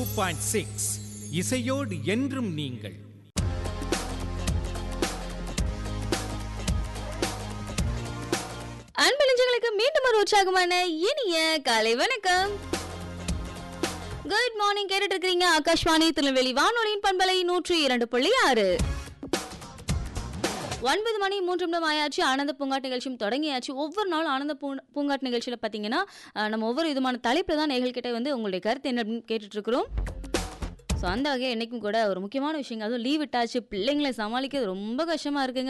point six இசையோடு என்றும் நீங்கள் அன்பு நெஞ்சங்களுக்கு மீண்டும் ஒரு உற்சாகமான இனிய காலை வணக்கம் குட் மார்னிங் கேட்டுட்டு இருக்கிறீங்க ஆகாஷ்வாணி திருநெல்வேலி வானொலியின் பண்பலை நூற்றி இரண்டு புள்ளி ஆறு ஒன்பது மணி மூன்று நிமிடம் ஆயாச்சு ஆனந்த பூங்காட்டு நிகழ்ச்சியும் தொடங்கியாச்சு ஒவ்வொரு நாளும் ஆனந்த பூ பூங்காட்டு நிகழ்ச்சியில் பார்த்தீங்கன்னா அஹ், நம்ம ஒவ்வொரு விதமான தலைப்பில் தான் நேர்கள் கிட்ட வந்து உங்களுடைய கருத்து என்ன அப்படின்னு கேட்டுட்டு இருக்கிறோம் ஸோ அந்த வகையில் என்றைக்கும் கூட ஒரு முக்கியமான விஷயங்க அதுவும் லீவ் விட்டாச்சு பிள்ளைங்களை சமாளிக்கிறது ரொம்ப கஷ்டமாக இருக்குங்க